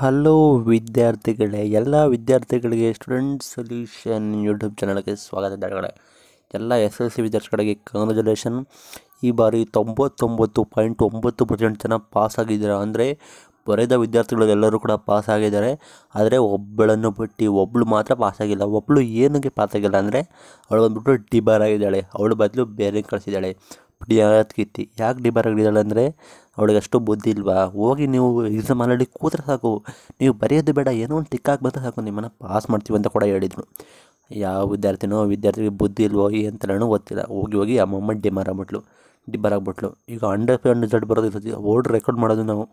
hello ವಿದ್ಯಾರ್ಥಿಗಳೇ ಎಲ್ಲ ವಿದ್ಯಾರ್ಥಿಗಳಿಗೆ ಸ್ಟೂಡೆಂಟ್ ಸೊಲ್ಯೂಷನ್ ಯೂಟ್ಯೂಬ್ ಚಾನಲ್ಗೆ ಸ್ವಾಗತ ಧನ್ಯವಾದಗಳೇ ಎಲ್ಲ ಎಸ್ ಎಲ್ ಸಿ ವಿದ್ಯಾರ್ಥಿಗಳಿಗೆ ಕಂಗ್ರ್ಯಾಚುಲೇಷನ್ ಈ ಬಾರಿ ತೊಂಬತ್ತೊಂಬತ್ತು ಪಾಯಿಂಟ್ ಒಂಬತ್ತು ಪರ್ಸೆಂಟ್ ಜನ ಪಾಸ್ ಆಗಿದ್ದೀರಾ ಅಂದರೆ ಬರೆದ ವಿದ್ಯಾರ್ಥಿಗಳೆಲ್ಲರೂ ಕೂಡ ಪಾಸ್ ಆಗಿದ್ದಾರೆ ಆದರೆ ಒಬ್ಬಳನ್ನು ಬಿಟ್ಟು ಒಬ್ಬಳು ಮಾತ್ರ ಪಾಸ್ ಆಗಿಲ್ಲ ಒಬ್ಬಳು ಏನಕ್ಕೆ ಪಾಸ್ ಆಗಿಲ್ಲ ಅಂದರೆ ಅವಳು ಬಂದ್ಬಿಟ್ಟು ಡಿಬಾರ್ ಆಗಿದ್ದಾಳೆ ಅವಳು ಬದಲು ಬೇರೆ ಕಳಿಸಿದ್ದಾಳೆ ಕೀರ್ತಿ ಯಾಕೆ ಡಿಬಾರ್ ಆಗಿದ್ದಾಳೆ ಅಂದರೆ ಅವಳಿಗೆ ಅಷ್ಟು ಬುದ್ಧಿ ಇಲ್ವಾ ಹೋಗಿ ನೀವು ಎಕ್ಸಾಮ್ ಆಲ್ರೆಡಿ ಕೂತ್ರೆ ಸಾಕು ನೀವು ಬರೆಯೋದು ಬೇಡ ಏನೋ ಒಂದು ಟಿಕ್ ಹಾಕಿ ಬಂದರೆ ಸಾಕು ನಿಮ್ಮನ್ನು ಪಾಸ್ ಮಾಡ್ತೀವಿ ಅಂತ ಕೂಡ ಹೇಳಿದರು ಯಾವ ವಿದ್ಯಾರ್ಥಿನೋ ವಿದ್ಯಾರ್ಥಿಗೆ ಬುದ್ಧಿ ಇಲ್ವೋ ಅಂತಲೂ ಗೊತ್ತಿಲ್ಲ ಹೋಗಿ ಹೋಗಿ ಅಮ್ಮಮ್ಮ ಡಿಮಾರ್ ಆಗ್ಬಿಟ್ಲು ಡಿಬಾರ್ ಆಗ್ಬಿಟ್ಲು ಈಗ ಅಂಡರ್ ಪೇ ರಿಸಲ್ಟ್ ಬರೋದು ಇರ್ತದೆ ಓಲ್ಡ್ ರೆಕಾರ್ಡ್ ಮಾಡೋದು ನಾವು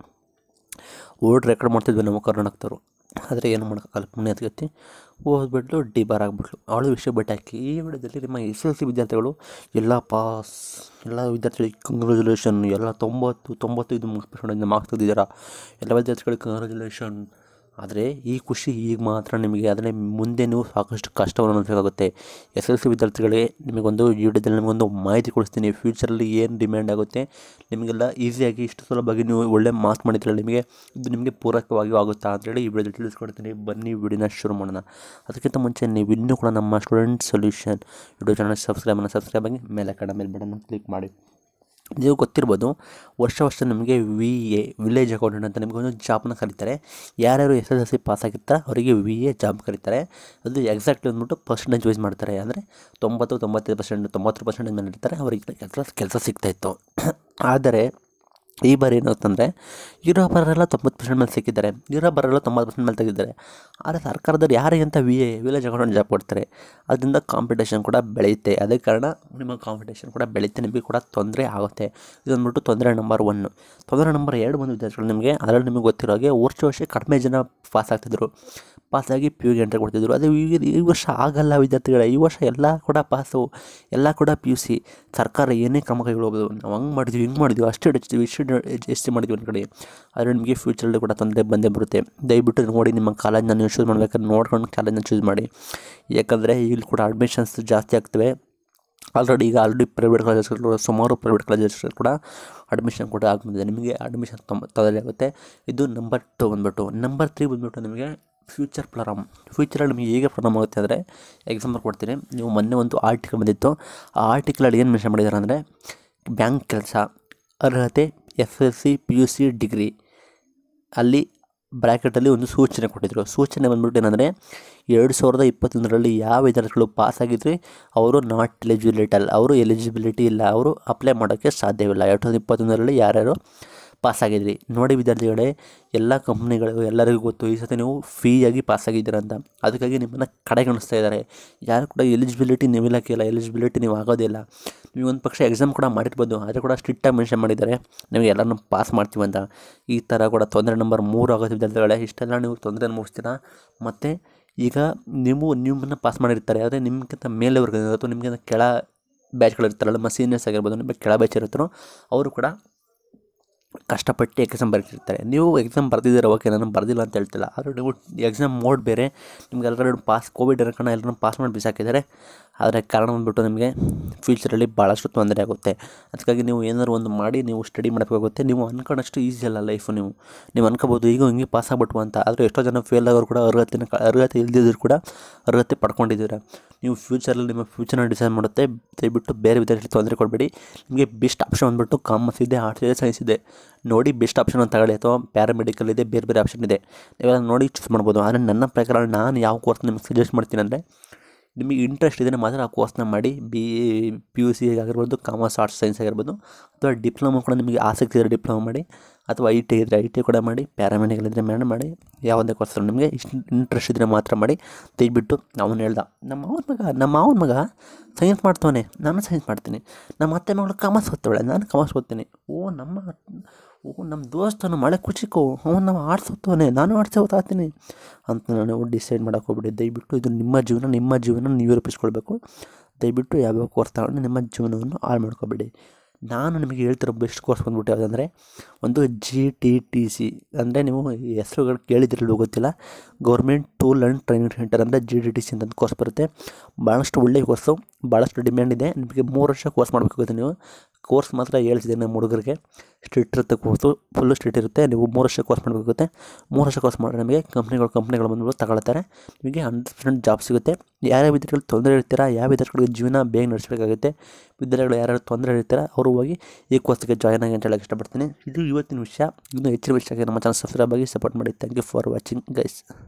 ಓಲ್ಡ್ ರೆಕಾರ್ಡ್ ಮಾಡ್ತಿದ್ವಿ ನಮ್ಮ ಕರ್ನಾಟಕದವರು ಆದರೆ ಏನು ಮಾಡೋಕ್ಕಾಗಲ್ಲ ಪುಣ್ಯ ಹತ್ಕತ್ತಿ ಓದ್ಬಿಟ್ಲು ಡಿಬಾರ್ ಆಗಿಬಿಟ್ಲು ಅವಳು ವಿಷಯ ಬಿಟ್ಟು ಹಾಕಿ ಈ ವಿಡಿಯೋದಲ್ಲಿ ನಿಮ್ಮ ಎಸ್ ಎಲ್ ಸಿ ವಿದ್ಯಾರ್ಥಿಗಳು ಎಲ್ಲ ಪಾಸ್ ಎಲ್ಲ ವಿದ್ಯಾರ್ಥಿಗಳಿಗೆ ಕಂಗ್ರ್ಯಾಚುಲೇಷನ್ ಎಲ್ಲ ತೊಂಬತ್ತು ತೊಂಬತ್ತೈದು ಪರ್ಸೆಂಟಿಂದ ಮಾರ್ಕ್ಸ್ ತೆಗೆದಿದ್ದೀರಾ ಎಲ್ಲ ವಿದ್ಯಾರ್ಥಿಗಳಿಗೆ ಕಂಗ್ರ್ಯಾಚುಲೇಷನ್ ಆದರೆ ಈ ಖುಷಿ ಈಗ ಮಾತ್ರ ನಿಮಗೆ ಆದರೆ ಮುಂದೆ ನೀವು ಸಾಕಷ್ಟು ಕಷ್ಟವನ್ನು ಅನುಭವಿಸಬೇಕಾಗುತ್ತೆ ಎಸ್ ಎಲ್ ಸಿ ವಿದ್ಯಾರ್ಥಿಗಳಿಗೆ ನಿಮಗೊಂದು ವಿಡಿಯೋದಲ್ಲಿ ನಿಮಗೊಂದು ಮಾಹಿತಿ ಕೊಡಿಸ್ತೀನಿ ಫ್ಯೂಚರಲ್ಲಿ ಏನು ಡಿಮ್ಯಾಂಡ್ ಆಗುತ್ತೆ ನಿಮಗೆಲ್ಲ ಈಸಿಯಾಗಿ ಇಷ್ಟು ಸುಲಭವಾಗಿ ನೀವು ಒಳ್ಳೆ ಮಾರ್ಕ್ಸ್ ಮಾಡಿದ್ರಲ್ಲ ನಿಮಗೆ ಇದು ನಿಮಗೆ ಪೂರಕವಾಗಿ ಆಗುತ್ತಾ ಅಂತೇಳಿ ಈ ವಿಡಿಯೋದಲ್ಲಿ ತಿಳಿಸ್ಕೊಡ್ತೀನಿ ಬನ್ನಿ ವಿಡಿಯೋನ ಶುರು ಮಾಡೋಣ ಅದಕ್ಕಿಂತ ಮುಂಚೆ ನೀವು ಇನ್ನೂ ಕೂಡ ನಮ್ಮ student solution video channel subscribe ಮಾಡೋ ಸಬ್ಸ್ಕ್ರೈಬ್ ಆಗಿ ಮೇಲೆ ಕಡೆ ಮೇಲೆ ಬಟನ್ ಕ್ಲಿಕ್ ಮಾಡಿ ನೀವು ಗೊತ್ತಿರ್ಬೋದು ವರ್ಷ ವರ್ಷ ನಿಮಗೆ ವಿ ಎ ವಿಲೇಜ್ ಅಕೌಂಟೆಂಟ್ ಅಂತ ನಿಮಗೆ ಒಂದು ಜಾಬ್ನ ಕರೀತಾರೆ ಯಾರ್ಯಾರು S S L C pass ಆಗಿರ್ತಾರೆ ಅವರಿಗೆ ವಿ ಎ ಜಾಬ್ ಕರೀತಾರೆ ಅದು ಎಕ್ಸಾಕ್ಟ್ಲಿ ಅಂದ್ಬಿಟ್ಟು ಪರ್ಸೆಂಟೇಜ್ ವೈಸ್ ಮಾಡ್ತಾರೆ ಅಂದರೆ ತೊಂಬತ್ತು ತೊಂಬತ್ತೈದು ಪರ್ಸೆಂಟ್ ತೊಂಬತ್ತು ಪರ್ಸೆಂಟೇಜ್ ಮೇಲೆ ಇರ್ತಾರೆ ಅವರಿಗೆ ಕೆಲಸ ಕೆಲಸ ಸಿಗ್ತಾಯಿತ್ತು ಆದರೆ ಈ ಬಾರಿ ಏನಾಗುತ್ತಂದರೆ ಇರೋ ಬರೋರೆಲ್ಲ ತೊಂಬತ್ತು ಪರ್ಸೆಂಟ್ ಮೇಲೆ ಸಿಕ್ಕಿದ್ದಾರೆ ಇರೋ ಬರೋರೆಲ್ಲ ತೊಂಬತ್ತು ಪರ್ಸೆಂಟ್ ಮೇಲೆ ತೆಗಿದ್ದಾರೆ ಆದರೆ ಸರ್ಕಾರದವ್ರು ಯಾರಿಗೆ ಅಂತ V A village accountant job ಕೊಡ್ತಾರೆ ಅದರಿಂದ ಕಾಂಪಿಟೇಷನ್ ಕೂಡ ಬೆಳೆಯುತ್ತೆ ಅದೇ ಕಾರಣ ನಿಮ್ಮ ಕಾಂಪಿಟೇಷನ್ ಕೂಡ ಬೆಳೆಯುತ್ತೆ ನಿಮಗೆ ಕೂಡ ತೊಂದರೆ ಆಗುತ್ತೆ ಇದೊಂದ್ಬಿಟ್ಟು ತೊಂದರೆ ನಂಬರ್ ಒನ್ನು ತೊಂದರೆ ನಂಬರ್ ಎರಡು ಬಂದು ವಿದ್ಯಾರ್ಥಿಗಳು ನಿಮಗೆ ಅದರಲ್ಲಿ ನಿಮಗೆ ಗೊತ್ತಿರೋ ಹಾಗೆ ವರ್ಷ ವರ್ಷ ಕಡಿಮೆ ಜನ ಪಾಸ್ ಆಗ್ತಿದ್ರು ಪಾಸಾಗಿ ಪಿ ಯುಗೆ ಎಂಟ್ರಿ ಕೊಡ್ತಿದ್ರು ಅದೇ ಈ ಈ ವರ್ಷ ಆಗಲ್ಲ ವಿದ್ಯಾರ್ಥಿಗಳೇ ಈ ವರ್ಷ ಎಲ್ಲ ಕೂಡ ಪಾಸು ಎಲ್ಲ ಕೂಡ ಪಿ ಯು ಸಿ ಸರ್ಕಾರ ಏನೇ ಕ್ರಮ ಕೈಗೊಳ್ಳಬಹುದು ನಾವು ಹಂಗೆ ಮಾಡಿದ್ವಿ ಹಿಂಗೆ ಮಾಡಿದ್ವಿ ಅಷ್ಟು ಹೆಚ್ಚಿದ್ವಿ ಇಷ್ಟು ಎಷ್ಟು ಮಾಡಿದ್ವಿ ಒಂದು ಕಡೆ ಆದರೆ ನಿಮಗೆ ಫ್ಯೂಚರಲ್ಲಿ ಕೂಡ ತೊಂದರೆ ಬಂದೇ ಬರುತ್ತೆ ದಯವಿಟ್ಟು ನೋಡಿ ನಿಮ್ಮ ಕಾಲೇಜ್ನ ನೀವು ಚೂಸ್ ಮಾಡ್ಬೇಕಾದ್ರೆ ನೋಡ್ಕೊಂಡು ಕಾಲೇಜ್ನ ಚೂಸ್ ಮಾಡಿ ಯಾಕಂದರೆ ಇಲ್ಲಿ ಕೂಡ ಅಡ್ಮಿಷನ್ಸ್ ಜಾಸ್ತಿ ಆಗ್ತವೆ ಆಲ್ರೆಡಿ ಈಗ ಆಲ್ರೆಡಿ ಪ್ರೈವೇಟ್ ಕಾಲೇಜಸ್ಗಳು ಸುಮಾರು ಪ್ರೈವೇಟ್ ಕಾಲೇಜಸ್ ಕೂಡ ಅಡ್ಮಿಷನ್ ಕೂಡ ಆಗ್ಬಿಟ್ಟಿದೆ ನಿಮಗೆ ಅಡ್ಮಿಷನ್ ತೊಂಬ ತೊಂದರೆ ಆಗುತ್ತೆ ಇದು ನಂಬರ್ ಟು ಬಂದ್ಬಿಟ್ಟು ನಂಬರ್ ತ್ರೀ ಬಂದ್ಬಿಟ್ಟು ನಿಮಗೆ ಫ್ಯೂಚರ್ ಪ್ರಾಬ್ಲಮ್ ಫ್ಯೂಚರಲ್ಲಿ ನಿಮಗೆ ಹೇಗೆ ಪ್ರಾಬ್ಲಮ್ ಆಗುತ್ತೆ ಅಂದರೆ ಎಕ್ಸಾಂಪಲ್ ಕೊಡ್ತೀನಿ ನೀವು ಮೊನ್ನೆ ಒಂದು ಆರ್ಟಿಕಲ್ ಬಂದಿತ್ತು ಆ ಆರ್ಟಿಕಲಲ್ಲಿ ಏನು ಮೆನ್ಷನ್ ಮಾಡಿದ್ದಾರೆ ಅಂದರೆ ಬ್ಯಾಂಕ್ ಕೆಲಸ ಅರ್ಹತೆ S L C P U C degree ಅಲ್ಲಿ ಬ್ರ್ಯಾಕೆಟಲ್ಲಿ ಒಂದು ಸೂಚನೆ ಕೊಟ್ಟಿದ್ದರು ಸೂಚನೆ ಬಂದ್ಬಿಟ್ಟು ಏನಂದರೆ ಎರಡು ಸಾವಿರದ ಇಪ್ಪತ್ತೊಂದರಲ್ಲಿ ಯಾವ ವಿದ್ಯಾರ್ಥಿಗಳು ಪಾಸ್ ಆಗಿದ್ರಿ ಅವರು ನಾಟ್ ಎಲಿಜಿಬಿಲಿಟಲ್ ಅವರು ಎಲಿಜಿಬಿಲಿಟಿ ಇಲ್ಲ ಅವರು ಅಪ್ಲೈ ಮಾಡೋಕ್ಕೆ ಸಾಧ್ಯವಿಲ್ಲ ಎರಡು ಸಾವಿರದ ಇಪ್ಪತ್ತೊಂದರಲ್ಲಿ ಯಾರ್ಯಾರು ಪಾಸ್ ಆಗಿದ್ರಿ ನೋಡಿ ವಿದ್ಯಾರ್ಥಿಗಳೇ ಎಲ್ಲ ಕಂಪ್ನಿಗಳಿಗೂ ಎಲ್ಲರಿಗೂ ಗೊತ್ತು ಈ ಸತಿ ನೀವು ಫ್ರೀಯಾಗಿ ಪಾಸ್ ಆಗಿದ್ದೀರ ಅಂತ ಅದಕ್ಕಾಗಿ ನಿಮ್ಮನ್ನು ಕಡೆಗಣಿಸ್ತಾ ಇದ್ದಾರೆ ಯಾರು ಕೂಡ ಎಲಿಜಿಬಿಲಿಟಿ ನೀವಿಲ್ಲಕ್ಕಿಲ್ಲ ಎಲಿಜಿಬಿಲಿಟಿ ನೀವು ಆಗೋದಿಲ್ಲ ನೀವು ಒಂದು ಪಕ್ಷ ಎಕ್ಸಾಮ್ ಕೂಡ ಮಾಡಿರ್ಬೋದು ಆದರೆ ಕೂಡ ಸ್ಟ್ರಿಕ್ಟಾಗಿ ಮೆನ್ಷನ್ ಮಾಡಿದ್ದಾರೆ ನೀವು ಎಲ್ಲರನ್ನೂ ಪಾಸ್ ಮಾಡ್ತೀವಿ ಅಂತ ಈ ಥರ ಕೂಡ ತೊಂದರೆ ನಂಬರ್ ಮೂರು ಆಗೋದು ವಿದ್ಯಾರ್ಥಿಗಳೇ ಇಷ್ಟೆಲ್ಲ ನೀವು ತೊಂದರೆ ಅನುಭವಿಸ್ತೀರಾ ಮತ್ತು ಈಗ ನೀವು ನಿಮ್ಮನ್ನು ಪಾಸ್ ಮಾಡಿರ್ತಾರೆ ಆದರೆ ನಿಮ್ಗಿಂತ ಮೇಲೆವರೆಗೆ ಅಥವಾ ನಿಮಗಿಂತ ಕೆಳ ಬ್ಯಾಚ್ಗಳಿರ್ತಾರಲ್ಲ ನಮ್ಮ ಸೀನಿಯರ್ಸ್ ಆಗಿರ್ಬೋದು ನಿಮ್ಮ ಕೆಳ ಬ್ಯಾಚ್ ಇರ್ತಾರೋ ಅವರು ಕೂಡ ಕಷ್ಟಪಟ್ಟು ಎಕ್ಸಾಮ್ ಬರೀತಿರ್ತಾರೆ ನೀವು ಎಕ್ಸಾಮ್ ಬರ್ದಿದ್ದೀರ ಓಕೆ ನಾನು ಬರ್ದಿಲ್ಲ ಅಂತ ಹೇಳ್ತಿಲ್ಲ ಆದರೆ ನೀವು ಎಕ್ಸಾಮ್ ಮೋಡ್ ಬೇರೆ ನಿಮ್ಗೆ ಎಲ್ಲರೂ ಪಾಸ್ ಕೋವಿಡ್ ಇರೋ ಕಾರಣ ಎಲ್ಲರೂ ಪಾಸ್ ಮಾಡಿ ಬಿಸಾಕಿದ್ದಾರೆ ಆದರೆ ಕಾರಣ ಬಂದುಬಿಟ್ಟು ನಿಮಗೆ ಫ್ಯೂಚರಲ್ಲಿ ಭಾಳಷ್ಟು ತೊಂದರೆ ಆಗುತ್ತೆ ಅದಕ್ಕಾಗಿ ನೀವು ಏನಾದ್ರು ಒಂದು ಮಾಡಿ ನೀವು ಸ್ಟಡಿ ಮಾಡಬೇಕಾಗುತ್ತೆ ನೀವು ಅನ್ಕೊಂಡಷ್ಟು ಈಸಿ ಅಲ್ಲ ಲೈಫು ನೀವು ನೀವು ಅನ್ಕೋಬೋದು ಈಗ ಹಿಂಗೆ ಪಾಸ್ ಆಗ್ಬಿಟ್ವು ಅಂತ ಆದರೆ ಎಷ್ಟೋ ಜನ ಫೇಲ್ ಆಗೋರು ಕೂಡ ಅರ್ಹತೆನ ಅರ್ಹತೆ ಇಲ್ದಿದ್ರು ಕೂಡ ಅರ್ಹತೆ ಪಡ್ಕೊಂಡಿದ್ದೀರ ನೀವು ಫ್ಯೂಚರಲ್ಲಿ ನಿಮ್ಮ ಫ್ಯೂಚರ್ನ ಡಿಸೈಡ್ ಮಾಡುತ್ತೆ ದಯವಿಟ್ಟು ಬೇರೆ ವಿದ್ಯಾರ್ಥಿ ತೊಂದರೆ ಕೊಡಬೇಡಿ ನಿಮಗೆ ಬೆಸ್ಟ್ ಆಪ್ಷನ್ ಬಂದುಬಿಟ್ಟು ಕಾಮರ್ಸ್ ಇದೆ ಆರ್ಟ್ಸ್ ಇದೆ ಸೈನ್ಸ್ ಇದೆ ನೋಡಿ ಬೆಸ್ಟ್ ಆಪ್ಷನ್ ಅಂತ ತಗೊಳ್ಳಿ ಅಥವಾ ಪ್ಯಾರಾಮೆಡಿಕಲ್ ಇದೆ ಬೇರೆ ಬೇರೆ ಆಪ್ಷನ್ ಇದೆ ನೀವೆಲ್ಲ ನೋಡಿ ಚೂಸ್ ಮಾಡ್ಬೋದು ಆದರೆ ನನ್ನ ಪ್ರಕಾರ ನಾನು ಯಾವ ಕೋರ್ಸ್ ನಿಮಗೆ ಸಜೆಸ್ಟ್ ಮಾಡ್ತೀನಿ ಅಂದರೆ ನಿಮಗೆ ಇಂಟ್ರೆಸ್ಟ್ ಇದ್ದರೆ ಮಾತ್ರ ಆ ಕೋರ್ಸ್ನ ಮಾಡಿ ಬಿ ಪಿ ಯು ಸಿ ಆಗಿರ್ಬೋದು ಕಾಮರ್ಸ್ ಆರ್ಟ್ಸ್ ಸೈನ್ಸ್ ಆಗಿರ್ಬೋದು ಅಥವಾ ಡಿಪ್ಲೊಮಾ ಕೂಡ ನಿಮಗೆ ಆಸಕ್ತಿ ಇದ್ದರೆ ಡಿಪ್ಲೊಮಾ ಮಾಡಿ ಅಥವಾ ಐ ಟಿ ಇದ್ದರೆ ಐ ಟಿ ಕೂಡ ಮಾಡಿ ಪ್ಯಾರಾಮೆಡಿಕಲ್ ಇದ್ದರೆ ಮೇಡ ಮಾಡಿ ಯಾವುದೇ ಕೋರ್ಸ್ ನಿಮಗೆ ಇಷ್ಟು ಇಂಟ್ರೆಸ್ಟ್ ಇದ್ದರೆ ಮಾತ್ರ ಮಾಡಿ ದಯವಿಟ್ಟು ಅವನು ಹೇಳ್ದ ನಮ್ಮ ಮಾವನ ಮಗ ನಮ್ಮ ಮಾವನ ಮಗ ಸೈನ್ಸ್ ಮಾಡ್ತವನೆ ನಾನು ಸೈನ್ಸ್ ಮಾಡ್ತೀನಿ ನಮ್ಮ ಅತ್ತೆ ಮಗಳು ಕಾಮರ್ಸ್ ಓದ್ತಾಳೆ ನಾನು ಕಾಮರ್ಸ್ ಓದ್ತೀನಿ ಓ ನಮ್ಮ ಓ ನಮ್ಮ ದೋಸ್ತನು ಮಳೆ ಕುಚಿಕೋ ಅವನು ನಾವು ಆರ್ಟ್ಸ್ ಓದ್ತವನೆ ನಾನು ಆರ್ಟ್ಸೇ ಓದ್ತಾತೀನಿ ಅಂತ ನಾನು ಡಿಸೈಡ್ ಮಾಡೋಕೆ ಹೋಗ್ಬಿಡಿ ದಯವಿಟ್ಟು ಇದು ನಿಮ್ಮ ಜೀವನ ನಿಮ್ಮ ಜೀವನ ನೀವು ರೂಪಿಸ್ಕೊಳ್ಬೇಕು ದಯವಿಟ್ಟು ಯಾವ್ಯಾವ ಕೋರ್ಸ್ ತಗೊಂಡು ನಿಮ್ಮ ಜೀವನವನ್ನು ಹಾಳು ಮಾಡ್ಕೋಬೇಡಿ ನಾನು ನಿಮಗೆ ಹೇಳ್ತಿರೋ ಬೆಸ್ಟ್ ಕೋರ್ಸ್ ಬಂದ್ಬಿಟ್ಟು ಯಾವುದಂದರೆ ಒಂದು ಜಿ ಟಿ ಟಿ ಸಿ ಅಂದರೆ ನೀವು ಹೆಸರುಗಳು ಕೇಳಿದಿರಲು ಗೊತ್ತಿಲ್ಲ government tool and training centre ಅಂದರೆ ಜಿ ಟಿ ಟಿ ಸಿ ಅಂತ ಕೋರ್ಸ್ ಬರುತ್ತೆ ಭಾಳಷ್ಟು ಒಳ್ಳೆಯ ಕೋರ್ಸು ಭಾಳಷ್ಟು ಡಿಮ್ಯಾಂಡ್ ಇದೆ ನಿಮಗೆ ಮೂರು ವರ್ಷ ಕೋರ್ಸ್ ಮಾಡಬೇಕಾಗುತ್ತೆ ನೀವು ಕೋರ್ಸ್ ಮಾತ್ರ ಹೇಳ್ತಿದ್ದೆ ನಮ್ಮ ಹುಡುಗರಿಗೆ ಸ್ಟ್ರಿಕ್ಟ್ ಇರುತ್ತೆ ಕೋರ್ಸು ಫುಲ್ಲು ಸ್ಟ್ರಿಕ್ಟ್ ಇರುತ್ತೆ ನೀವು ಮೂರು ವರ್ಷ ಕೋರ್ಸ್ ಮಾಡಬೇಕಾಗುತ್ತೆ ಮೂರು ವರ್ಷ ಕೋರ್ಸ್ ಮಾಡಿದ್ರೆ ನಮಗೆ ಕಂಪ್ನಿಗಳು ಕಂಪ್ನಿಗಳು ಬಂದ್ಬಿಟ್ಟು ತಗೊಳ್ತಾರೆ ನಿಮಗೆ ಹಂಡ್ರೆಡ್ ಪರ್ಸೆಂಟ್ ಜಾಬ್ ಸಿಗುತ್ತೆ ಯಾರ್ಯಾವ ವಿದ್ಯಾರ್ಥಿಗಳು ತೊಂದರೆ ಇರ್ತೀರಾ ಯಾವ ವಿದ್ಯಾರ್ಥಿಗಳಿಗೆ ಜೀವನ ಬೇಗ ನಡೆಸಬೇಕಾಗುತ್ತೆ ವಿದ್ಯಾರ್ಥಿಗಳು ಯಾರ್ಯಾರು ತೊಂದರೆ ಇರ್ತೀರಾ ಅವರು ಹೋಗಿ ಈ ಕೋರ್ಸ್ಗೆ ಜಾಯ್ನ್ ಆಗಿ ಅಂತ ಹೇಳಕ್ಕೆ ಇಷ್ಟಪಡ್ತೀನಿ ಇದು ಇವತ್ತಿನ ವಿಷಯ ಇನ್ನೂ ಹೆಚ್ಚಿನ ವಿಷಯಕ್ಕೆ ನಮ್ಮ ಚಾನಲ್ ಸಬ್ಸ್ಕ್ರೈಬ್ ಆಗಿ ಸಪೋರ್ಟ್ ಮಾಡಿ thank you for watching guys